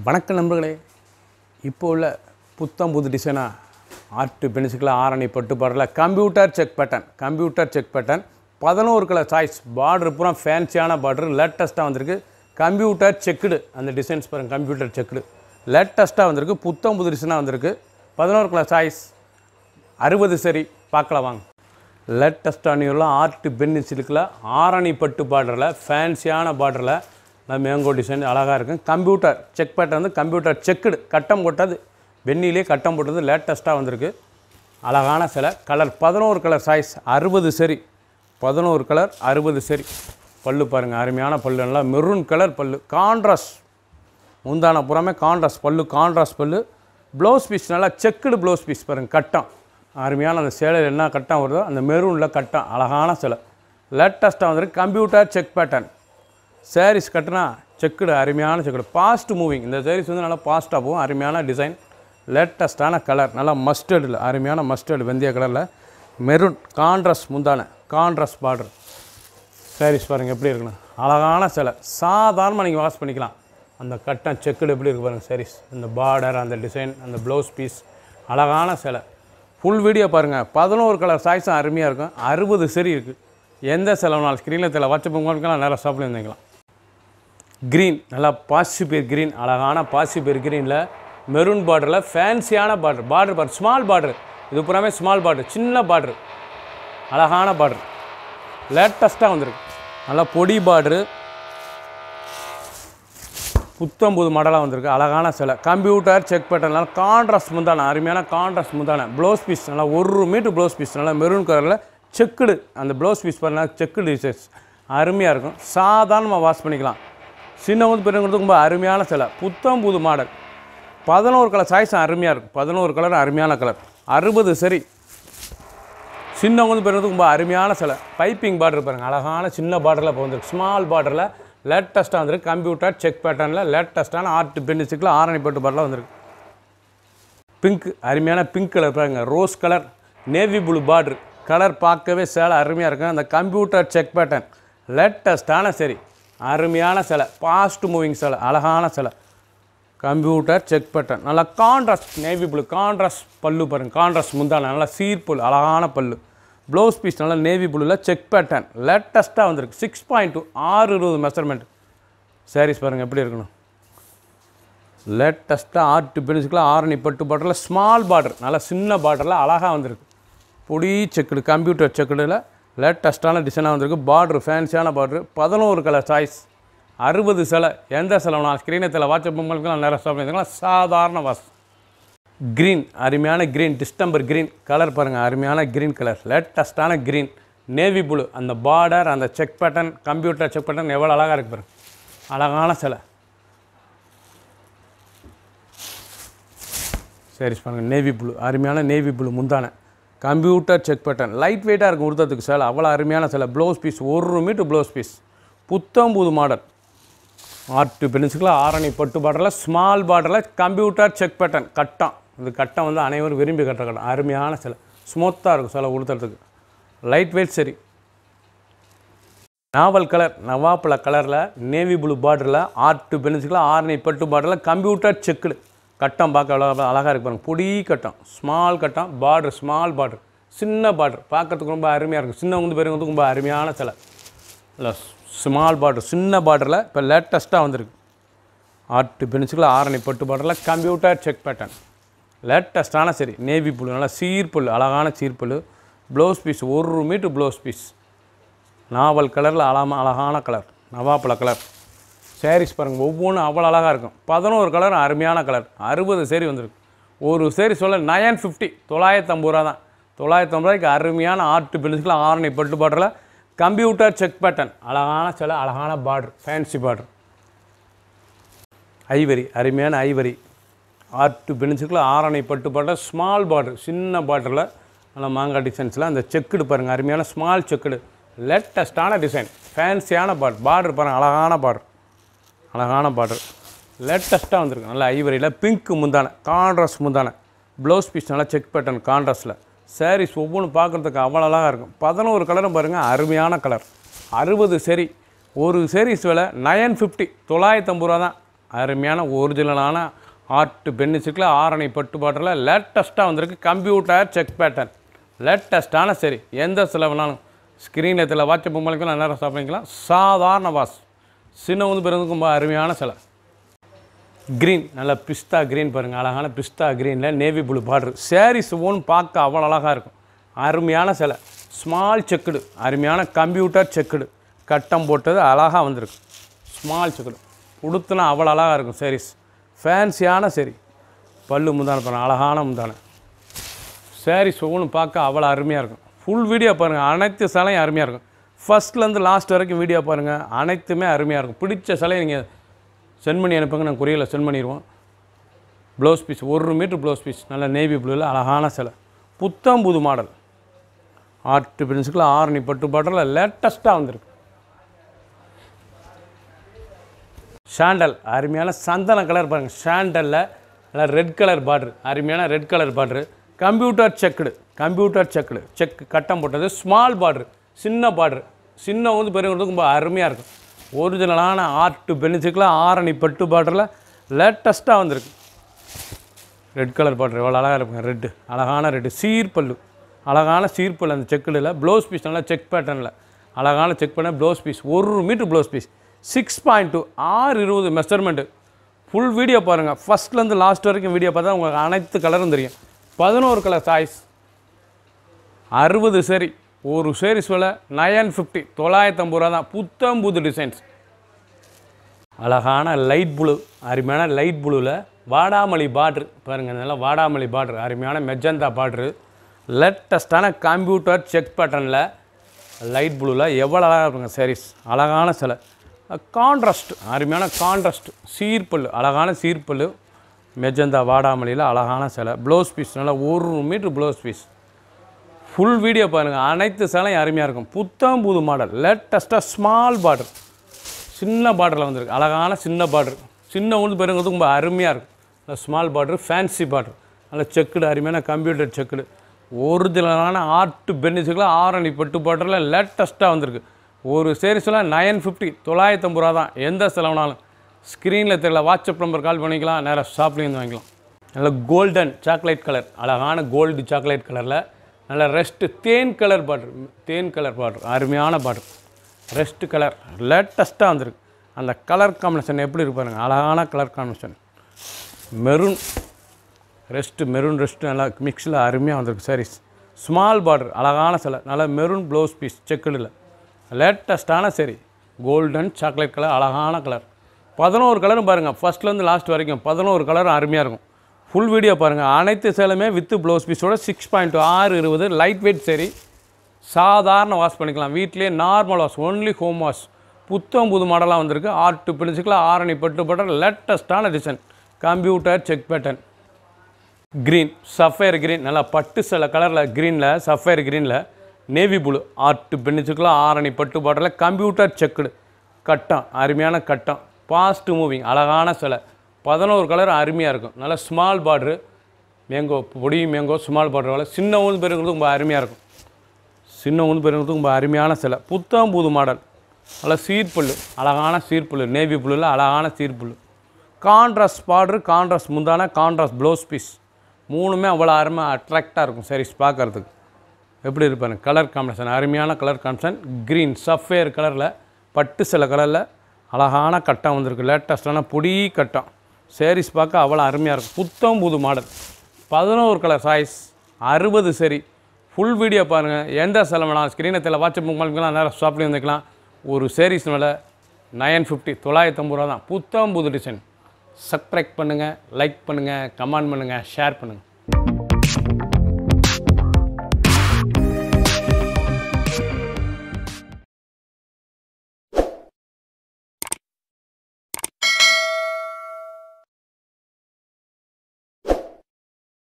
வணக்கம் நண்பர்களே இப்போ உள்ள புத்தம் புது டிசைனாக ஆர்ட் பென்சிக்கில் ஆரணி பட்டு பாடல computer check pattern computer check pattern பதினோரு கலர் சாய்ஸ் பார்டர் பூரா ஃபேன்சியான பார்டர் லேட்டஸ்ட்டாக வந்திருக்கு கம்ப்யூட்டர் செக்குடு அந்த டிசைன்ஸ் பாருங்கள் கம்ப்யூட்டர் செக்குடு லேட்டஸ்ட்டாக வந்திருக்கு புத்தம் புது டிசைனாக வந்திருக்கு பதினோரு கலர் சாய்ஸ் அறுபது சரி பார்க்கலாம் வாங்க லேட்டஸ்ட்டாக நியூலாம் ஆர்ட் பென்னி சில்கில் ஆரணி பட்டு பார்டரில் ஃபேன்சியான பார்டரில் நான் மேங்கோ டிசைன் அழகாக இருக்கும் கம்ப்யூட்டர் செக் பேட்டர் வந்து கம்ப்யூட்டர் செக்குடு கட்டம் போட்டது வெண்ணிலே கட்டம் போட்டது லேட்டஸ்ட்டாக வந்திருக்கு அழகான சிலை கலர் பதினோரு கலர் சாய்ஸ் அறுபது சரி பதினோரு கலர் அறுபது சரி பல்லு பாருங்கள் அருமையான பல்லு நல்லா மெரூன் கலர் பல்லு கான்ட்ராஸ்ட் முந்தான புறமே கான்ட்ராஸ்ட் பல்லு கான்ட்ராஸ்ட் பல்லு ப்ளவுஸ் பீஸ் நல்லா செக்குடு ப்ளவுஸ் பீஸ் பாருங்கள் கட்டம் அருமையான அந்த சேலையில் என்ன கட்டம் வருதோ அந்த மெரூனில் கட்டம் அழகான சிலை லேட்டஸ்ட்டாக வந்துருக்கு கம்ப்யூட்டர் செக் பேட்டர்ன் சாரீஸ் கட்டுனா செக்குடு அருமையான செக்குடு ஃபாஸ்ட் மூவிங் இந்த சாரீஸ் வந்து நல்லா ஃபாஸ்ட்டாக போகும் அருமையான டிசைன் லேட்டஸ்ட்டான கலர் நல்லா மஸ்டர்டில் அருமையான மஸ்டர்டு வெந்தய கலரில் மெரூன் கான்ட்ராஸ்ட் முந்தான கான்ட்ராஸ்ட் பார்டர் சாரீஸ் பாருங்கள் எப்படி இருக்குன்னு அழகான சிலை சாதாரணமாக நீங்கள் வாஷ் பண்ணிக்கலாம் அந்த கட்டம் செக்குடு எப்படி இருக்கு பாருங்கள் சாரீஸ் அந்த பார்டர் அந்த டிசைன் அந்த ப்ளவுஸ் பீஸ் அழகான சிலை ஃபுல் வீடியோ பாருங்கள் பதினோரு கலர் சாய்ஸும் அருமையாக இருக்கும் அறுபது சரி இருக்குது எந்த செலவுனாலும் ஸ்க்ரீனில் தெரியல வாட்ஸ்அப் உங்களுக்கெல்லாம் நேரம் ஷாப்பில் இருந்தீங்களாம் க்ரீன் நல்லா பாசி பேர் க்ரீன் அழகான பாசி பேர் க்ரீனில் மெரூன் பார்டரில் ஃபேன்சியான பார்டர் பார்டர் பார் ஸ்மால் பார்டர் இது புறாமே ஸ்மால் பார்டர் சின்ன பார்டர் அழகான பார்டர் லேட்டஸ்ட்டாக வந்திருக்கு நல்லா பொடி பார்டரு புத்தம் புது மாடலாக வந்திருக்கு அழகான சிலை கம்ப்யூட்டர் செக் பேட்டர்னால கான்ட்ராஸ்ட் முந்தான அருமையான கான்ட்ராஸ்ட் முந்தான ப்ளவுஸ் பீஸ் நல்லா ஒரு மீட்டர் ப்ளவுஸ் பீஸ் நல்லா மெரூன் கலரில் செக்குடு அந்த ப்ளவுஸ் பீஸ் பாருங்க செக்குடு டிசைன்ஸ் அருமையாக இருக்கும் சாதாரணமாக வாஷ் பண்ணிக்கலாம் சின்னவங்க பெரியவங்களுக்கு ரொம்ப அருமையான சிலை புத்தம் புது மாடல் பதினோரு கலர் சாய்ஸும் அருமையாக இருக்கும் பதினோரு கலர் அருமையான கலர் அறுபது சரி சின்னவங்க பெரியவங்களுக்கு ரொம்ப அருமையான சிலை பைப்பிங் பார்டர் பாருங்கள் அழகான சின்ன பார்டரில் இப்போ வந்துருக்கு ஸ்மால் பார்டரில் லேட்டஸ்ட்டாக வந்திருக்கு கம்ப்யூட்டர் செக் பேட்டர்னில் லேட்டஸ்ட்டான ஆர்ட் பென்சிக்கில் ஆரணி பட்டு பார்டரில் வந்திருக்கு பிங்க் அருமையான பிங்க் கலர் பாருங்க rose colour navy blue border colour பார்க்கவே சேலை அருமையாக இருக்கும் அந்த கம்ப்யூட்டர் செக் பேட்டர்ன் லேட்டஸ்ட்டான சரி அருமையான சிலை ஃபாஸ்ட் மூவிங் சிலை அழகான சிலை கம்ப்யூட்டர் செக் பேட்டர்ன் நல்லா கான்ட்ராஸ்ட் நேவி ப்ளூ கான்ட்ராஸ்ட் பல்லு பாருங்க கான்ட்ராஸ்ட் முந்தான நல்லா சீர்புல் அழகான பல்லு ப்ளவுஸ் பீஸ் நல்லா நேவி ப்ளூவில் செக் பேட்டர்ன் லேட்டஸ்ட்டாக வந்திருக்கு சிக்ஸ் பாயிண்ட் டூ ஆறு இருபது மெஷர்மெண்ட் சாரீஸ் பாருங்கள் எப்படி இருக்கணும் லேட்டஸ்ட்டாக ஆர்ட் பென்சிக்கில் ஆரணி பட்டு பார்டரில் ஸ்மால் பார்டர் நல்லா சின்ன பார்டரில் அழகாக வந்திருக்கு பொடி செக்குடு கம்ப்யூட்டர் செக்குடில் லேட்டஸ்ட்டான டிசைனாக வந்திருக்கு பார்டர் ஃபேன்சியான பார்டர் பதினோரு கலர் சாய்ஸ் அறுபது சிலை எந்த சிலை நான் ஸ்க்ரீனத்தில் வாட்ஸ்அப் உங்களுக்குலாம் நேரம் ஸ்டாப் பண்ணிக்கலாம் சாதாரண வாஸ் க்ரீன் அருமையான க்ரீன் டிஸ்டம்பர் க்ரீன் கலர் பாருங்கள் அருமையான க்ரீன் கலர் லேட்டஸ்ட்டான க்ரீன் நேவி ப்ளூ அந்த பார்டர் அந்த check pattern computer check pattern எவ்வளோ அழகாக இருக்கு பாருங்க அழகான சிலை சரி பாருங்கள் நேவி ப்ளூ அருமையான நேவி ப்ளூ முந்தான கம்ப்யூட்டர் செக் பேட்டர்ன் லைட் வெயிட்டாக இருக்கும் உடுத்தத்துக்கு சேலை அவ்வளோ அருமையான சேலை ப்ளவுஸ் பீஸ் ஒரு மீட்டர் ப்ளவுஸ் பீஸ் புத்தம் புது மாடல் ஆர்ட் பென்சிக்கில் ஆரணி பட்டு பார்டரில் ஸ்மால் பார்டரில் கம்ப்யூட்டர் செக் பேட்டர்ன் கட்டம் இது கட்டம் வந்து அனைவரும் விரும்பி கட்டுற கட்டம் அருமையான சிலை ஸ்மூத்தாக இருக்கும் சிலை உடுத்துறதுக்கு லைட் வெயிட் சரி நாவல் கலர் நவாப்பழ கலரில் நேவி ப்ளூ பார்டரில் ஆர்ட் பென்சிக்கில் ஆரணி பட்டு பார்டரில் கம்ப்யூட்டர் செக்குடு கட்டம் பார்க்க அவ்வளோ அழகாக இருக்கு பாருங்க பொடி கட்டம் ஸ்மால் கட்டம் பார்டர் ஸ்மால் பார்டர் சின்ன பார்டர் பார்க்கறதுக்கு ரொம்ப அருமையாக இருக்கும் சின்னவங்க பெரியவங்களுக்கு ரொம்ப அருமையான சிலை இல்லை ஸ்மால் பார்டர் சின்ன பார்டரில் இப்போ லேட்டஸ்ட்டாக வந்திருக்கு ஆர்ட் பென்சிக்கில் ஆரணி பட்டு பார்டரில் கம்ப்யூட்டர் செக் பேட்டர்ன் லேட்டஸ்ட்டான சரி நேவி புல் நல்லா சீர்புல் அழகான சீர்புல் ப்ளவுஸ் பீஸ் ஒரு மீட்டர் ப்ளவுஸ் பீஸ் நாவல் கலரில் அழகான அழகான கலர் நவாப்பழ கலர் சாரீஸ் பாருங்கள் ஒவ்வொன்றும் அவ்வளோ அழகாக இருக்கும் பதினோரு கலர் அருமையான கலர் அறுபது சேரீ வந்திருக்கு ஒரு சேரீ சொல்ல நயன் ஃபிஃப்டி தொள்ளாயிரத்தி ஐம்பது ரூபா தான் தொள்ளாயிரத்தி ஐம்பது ரூபாய்க்கு அருமையான ஆர்ட் பென்சில் ஆரணி பட்டு பார்டரில் கம்ப்யூட்டர் செக் பேட்டர்ன் அழகான சில அழகான பார்டர் ஃபேன்சி பார்டர் ஐவரி அருமையான ஐவரி ஆர்ட் பென்சில் ஆரணி பட்டு பார்டர் ஸ்மால் பார்டர் சின்ன பார்டரில் நல்லா மாங்காய் டிசைன்ஸில் அந்த செக்குடு பாருங்கள் அருமையான ஸ்மால் செக்குடு லேட்டஸ்ட்டான டிசைன் ஃபேன்சியான பார்டர் பார்டர் பாருங்கள் அழகான பார்டர் அழகான பார்டர் லேட்டஸ்ட்டாக வந்திருக்கு நல்லா ஐவரியில் பிங்க் முந்தான கான்ட்ராஸ்ட் முந்தான ப்ளவுஸ் பீஸ் நல்லா செக் பேட்டர்ன் கான்ட்ராஸ்ட்டில் சாரீஸ் ஒவ்வொன்றும் பார்க்குறதுக்கு அவ்வளோ அழகாக இருக்கும் பதினோரு கலரும் பாருங்கள் அருமையான கலர் அறுபது சரி ஒரு சாரீஸ் விலை நயன் ஃபிஃப்டி தொள்ளாயிரத்தி ஐம்பது ரூபா தான் அருமையான ஒரிஜினலான ஆர்ட் பென்னிச்சுக்கில் ஆரணி பட்டு பாட்டில் லேட்டஸ்ட்டாக வந்திருக்கு கம்ப்யூட்டர் செக் பேட்டர்ன் லேட்டஸ்ட்டான சரி எந்த செலவுனாலும் ஸ்க்ரீனில் இதில் வாட்ஸ்அப் பண்ணிக்கலாம் நேரம் ஸ்டாப் பண்ணிக்கலாம் சாதாரண வாஸ் சின்ன வந்து பிறகு ரொம்ப அருமையான சிலை க்ரீன் நல்ல பிஸ்தா க்ரீன் பாருங்கள் அழகான பிஸ்தா க்ரீனில் நேவி ப்ளூ பார்டர் சாரீஸ் ஒன்று பார்க்க அவ்வளோ அழகாக இருக்கும் அருமையான சிலை ஸ்மால் செக்குடு அருமையான கம்ப்யூட்டர் செக்குடு கட்டம் போட்டது அழகாக வந்திருக்கு ஸ்மால் செக்குடு உடுத்துனா அவ்வளோ அழகாக இருக்கும் சாரீஸ் ஃபேன்சியான சரி பல்லு முந்தான பாருங்கள் அழகான முந்தான சாரீஸ் ஒவ்வொன்றும் பார்க்க அவ்வளோ அருமையாக இருக்கும் ஃபுல் வீடியோ பாருங்கள் அனைத்து சிலையும் அருமையாக இருக்கும் ஃபஸ்ட்லேருந்து லாஸ்ட் வரைக்கும் வீடியோ பாருங்கள் அனைத்துமே அருமையாக இருக்கும் பிடிச்ச சிலையை நீங்கள் சென்ட் பண்ணி அனுப்புங்க நான் கொரியரில் சென்ட் பண்ணிடுவோம் ப்ளவுஸ் பீஸ் ஒரு மீட்ரு ப்ளவுஸ் பீஸ் நல்ல நேவி ப்ளூவில் அழகான சிலை புத்தம் புது மாடல் ஆர்ட் பிரின்ஸுக்குள்ள ஆரணி பட்டு பாட்டில் லேட்டஸ்ட்டாக வந்திருக்கு சாண்டல் அருமையான சந்தன கலர் பாருங்கள் சாண்டலில் நல்லா ரெட் கலர் பார்ட்ரு அருமையான red colour border computer checked computer checked check கட்டம் போட்டது ஸ்மால் பார்ட்ரு சின்ன பார்ட்ரு சின்ன வந்து பெரியவங்களுக்கு ரொம்ப அருமையாக இருக்கும் ஒரிஜினலான ஆர்ட் பெனிச்சுக்கில் ஆரணி பட்டு பார்டரில் லேட்டஸ்ட்டாக வந்திருக்கு ரெட் கலர் பார்டர் எவ்வளோ அழகாக இருக்குங்க ரெட்டு அழகான ரெட்டு சீர்பல்லு அழகான சீர்பல்லு அந்த செக்குடில் ப்ளவுஸ் பீஸ் நல்லா செக் பேட்டர்னில் அழகான செக் பண்ண ப்ளவுஸ் பீஸ் ஒரு metre blouse piece six point two ஆறு இருபது மெஷர்மெண்ட்டு ஃபுல் வீடியோ பாருங்கள் ஃபஸ்ட்லேருந்து லாஸ்ட் வரைக்கும் வீடியோ பார்த்தா உங்களுக்கு அனைத்து கலரும் தெரியும் பதினோரு கலர் சாய்ஸ் அறுபது சரி ஒரு சரி சொல்ல நயன் ஃபிஃப்டி தொள்ளாயிரத்தி ஐம்பது ரூபா தான் புத்தம் புது டிசைன்ஸ் அழகான லைட் ப்ளூ அருமையான லைட் ப்ளூவில் வாடாமல்லி பார்ட்ரு பாருங்கள் நல்லா வாடாமல்லி பார்ட்ரு அருமையான மெஜந்தா பார்ட்ரு லேட்டஸ்டான கம்ப்யூட்டர் செக் பேட்டர்னில் லைட் ப்ளூவில் எவ்வளோ அழகாக இருக்குங்க சாரீஸ் அழகான சிலை கான்ட்ராஸ்ட் அருமையான கான்ட்ராஸ்ட் சீர்பல் அழகான சீர்பல் மெஜந்தா வாடாமல்லியில் அழகான சிலை ப்ளவுஸ் பீஸ் நல்லா ஒரு metre blouse piece full video பாருங்கள் அனைத்து சேலையும் அருமையாக இருக்கும் புத்தம் புது மாடல் லேட்டஸ்ட்டாக ஸ்மால் பார்டர் சின்ன பார்டரில் வந்திருக்கு அழகான சின்ன பார்டர் சின்ன ஒன்று பெருங்கிறது ரொம்ப அருமையாக இருக்கும் நல்ல ஸ்மால் பார்டர் ஃபேன்சி பார்டர் நல்ல செக்குடு அருமையான கம்ப்யூட்டர் செக்குடு ஒரிஜினலான ஆர்ட் பென்னிஸுக்கெலாம் ஆரணி பட்டு பார்டரில் லேட்டஸ்ட்டாக வந்திருக்கு ஒரு சேரீஸ்லாம் நயன் ஃபிஃப்டி தொள்ளாயிரத்தி ஐம்பது ரூபா தான் எந்த செலவுனாலும் ஸ்க்ரீனில் தெரியல வாட்ஸ்அப் நம்பர் கால் பண்ணிக்கலாம் நேராக ஷாப்லேருந்து வாங்கிக்கலாம் நல்ல கோல்டன் சாக்லேட் கலர் அழகான கோல்டு சாக்லேட் கலரில் நல்ல ரெஸ்ட்டு தேன் கலர் பார்டர் தேன் கலர் பார்டர் அருமையான பார்டர் ரெஸ்ட் கலர் லேட்டஸ்ட்டாக வந்திருக்கு அந்த கலர் காம்பினேஷன் எப்படி இருக்கு பாருங்க அழகான colour combination maroon rust maroon rust நல்லா மிக்ஸில் அருமையாக வந்திருக்கு சாரீஸ் ஸ்மால் பார்டர் அழகான சிலை நல்லா மெரூன் ப்ளவுஸ் பீஸ் செக்குடில் லேட்டஸ்ட்டான சரி கோல்டன் சாக்லேட் கலர் அழகான கலர் பதினோரு கலரும் பாருங்கள் ஃபஸ்ட்லேருந்து லாஸ்ட் வரைக்கும் பதினோரு கலரும் அருமையாக இருக்கும் ஃபுல் வீடியோ பாருங்கள் அனைத்து சேலுமே வித்து ப்ளவுஸ் பீஸோட சிக்ஸ் பாயிண்ட் ஆறு இருபது லைட் வெயிட் சரி சாதாரண வாஷ் பண்ணிக்கலாம் வீட்டிலேயே normal wash only home wash புத்தம் புது மாடலாக வந்திருக்கு ஆர்ட் பிடிச்சிக்கலாம் ஆரணி பட்டு பட்டர் லேட்டஸ்ட்டான design computer check pattern green sapphire green நல்லா பட்டு சில கலரில் க்ரீனில் சஃபயர் க்ரீனில் நேவி ப்ளூ ஆர்ட் பெண்ணிச்சுக்கலாம் ஆரணி பட்டு பாட்டில் கம்ப்யூட்டர் செக்குடு கட்டம் அருமையான கட்டம் ஃபாஸ்ட் மூவிங் அழகான சிலை பதினோரு கலர் அருமையாக இருக்கும் நல்லா ஸ்மால் பார்ட்ரு மேங்கோ பொடி மேங்கோ ஸ்மால் பார்டர் வேலை சின்ன ஊந்து பெருங்கிறது ரொம்ப அருமையாக இருக்கும் சின்ன ஊந்து பெருங்கிறது ரொம்ப அருமையான சிலை புத்தம் புது மாடல் நல்லா சீர்புல் அழகான சீர்புல் நேவி ப்ளூவில் அழகான சீர்புல் கான்ட்ராஸ்ட் பார்டரு கான்ட்ராஸ்ட் முந்தான கான்ட்ராஸ்ட் ப்ளவுஸ் பீஸ் மூணுமே அவ்வளோ அருமை அட்ராக்டாக இருக்கும் sarees பார்க்கறதுக்கு எப்படி இருப்பாரு கலர் காம்பினேஷன் அருமையான கலர் காம்பினேஷன் க்ரீன் சஃபேர் கலரில் பட்டு சில கலரில் அழகான கட்டம் வந்திருக்கு லேட்டஸ்டான பொடி கட்டம் sarees பார்க்க அவ்வளோ அருமையாக இருக்கும் புத்தம் புது மாடல் பதினோரு கலர் சாய்ஸ் அறுபது சரி ஃபுல் வீடியோ பாருங்கள் எந்த செலவுலாம் ஸ்க்ரீனை தெரியல வாட்ஸ்அப் பண்ணிக்கலாம் நேரம் ஷாப்லேயும் வந்துக்கலாம் ஒரு sarees விலை நயன் ஃபிஃப்டி தொள்ளாயிரத்தி ஐம்பது ரூபா தான் புத்தம் புது டிசைன் சப்ஸ்கிரைப் பண்ணுங்கள் லைக் பண்ணுங்கள் கமெண்ட் பண்ணுங்கள் ஷேர் பண்ணுங்கள்